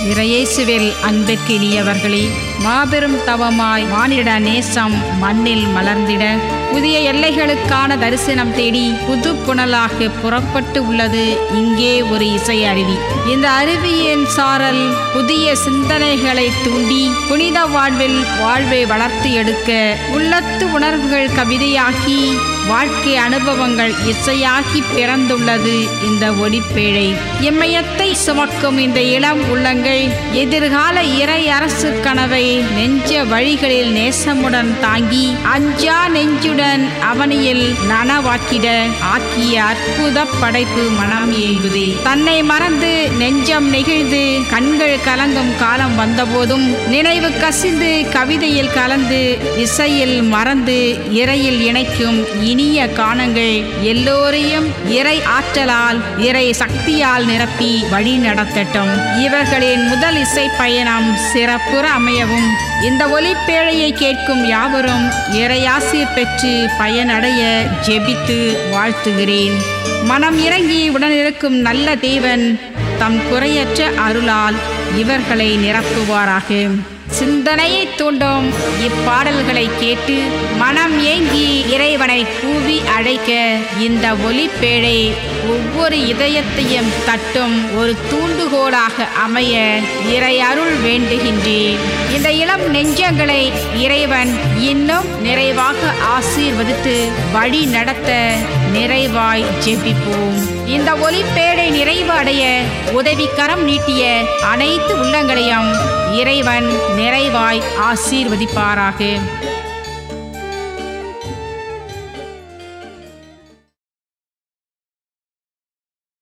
இறையேசுவில் அன்பிற்கினியவர்களே மாபெரும் தவமாய் மானிட நேசம் மண்ணில் மலர்ந்திட புதிய எல்லைகளுக்கான தரிசனம் தேடி புது புனலாக புறப்பட்டு உள்ளது இங்கே ஒரு இசை அருவி இந்த அருவியின் சாரல் புதிய சிந்தனைகளை தூண்டி புனித வாழ்வில் வாழ்வை வளர்த்து எடுக்க உள்ளத்து உணர்வுகள் கவிதையாக்கி வாழ்க்கை அனுபவங்கள் இசையாகி பிறந்துள்ளது இந்த ஒளிப்பேழை எம்மையத்தை சுமக்கும் இந்த இளம் உள்ளங்கள் எதிர்கால இறை அரசு கனவை நெஞ்ச வழிகளில் நேசமுடன் தாங்கி அஞ்சா நெஞ்சுடன் அவனியில் நனவாக்கிட ஆக்கிய அற்புத படைப்பு மனம் ஏங்குதே தன்னை மறந்து நெஞ்சம் நெகிழ்ந்து கண்கள் கலங்கும் காலம் வந்தபோதும் நினைவு கசிந்து கவிதையில் கலந்து இசையில் மறந்து இறையில் இணைக்கும் இனிய காணங்கள் எல்லோரையும் இறை ஆற்றலால் இறை சக்தியால் நிரப்பி வழி நடத்தட்டும் இவர்களின் முதல் இசை பயணம் சிறப்புற அமையவும் இந்த ஒலிப்பேழையை கேட்கும் யாவரும் இறையாசிர் பெற்று பயனடைய ஜெபித்து வாழ்த்துகிறேன் மனம் இறங்கி உடனிருக்கும் நல்ல தேவன் தம் குறையற்ற அருளால் இவர்களை நிரப்புவாராக சிந்தனையை தூண்டும் இப்பாடல்களை கேட்டு மனம் ஏங்கி இறைவனை கூவி அழைக்க இந்த ஒலிப்பேழை ஒவ்வொரு இதயத்தையும் தட்டும் ஒரு தூண்டுகோலாக அமைய இறை அருள் வேண்டுகின்றேன் இந்த இளம் நெஞ்சங்களை இறைவன் இன்னும் நிறைவாக ஆசீர்வதித்து வழி நடத்த நிறைவாய் ஜெபிப்போம் இந்த ஒலிப்பேழை நிறைவு அடைய உதவிக்கரம் நீட்டிய அனைத்து உள்ளங்களையும் இறைவன் நிறைவாய் ஆசீர்வதிப்பாராக